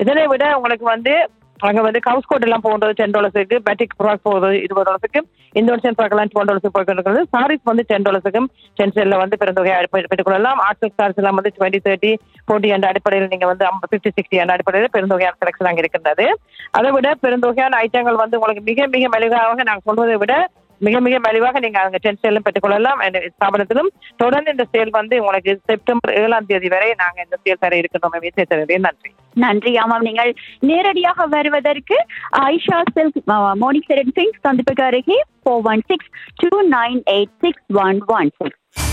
இதனை விட உங்களுக்கு வந்து அங்க வந்து கவுஸ் கோட் எல்லாம் போன்றது டென் டாலர்ஸுக்கு பேட்டிக் ப்ராக் போகுது இருபது டாலர்ஸுக்கு இந்தோனேஷியன் ப்ராக்லாம் டுவெல் டாலர்ஸுக்கு போய்ட்டு சாரீஸ் வந்து டென் டாலர்ஸுக்கும் டென் செல்ல வந்து பெருந்தொகை பெற்றுக்கொள்ளலாம் ஆர்ட் சாரீஸ் எல்லாம் வந்து டுவெண்ட்டி தேர்ட்டி ஃபோர்ட்டி என்ற அடிப்படையில் நீங்க வந்து ஃபிஃப்டி சிக்ஸ்டி என்ற அடிப்படையில் பெருந்தொகையான செலக்ஷன் அங்கே இருக்கின்றது அதை விட பெருந்தொகையான ஐட்டங்கள் வந்து உங்களுக்கு மிக மிக மலிவாக நாங்கள் சொல்வதை விட மிக மிக மலிவாக நீங்க அங்க டென் சேலும் பெற்றுக்கொள்ளலாம் இந்த ஸ்தாபனத்திலும் தொடர்ந்து இந்த சேல் வந்து உங்களுக்கு செப்டம்பர் ஏழாம் தேதி வரை நாங்க இந்த சேல் தர இருக்கின்றோம் விசேஷ நன்றி நன்றி ஆமாம் நீங்கள் நேரடியாக வருவதற்கு ஐஷா சில்க் மோனிக் செரன் சிங் சந்திப்புக்கு அருகே four one six two nine eight six one one six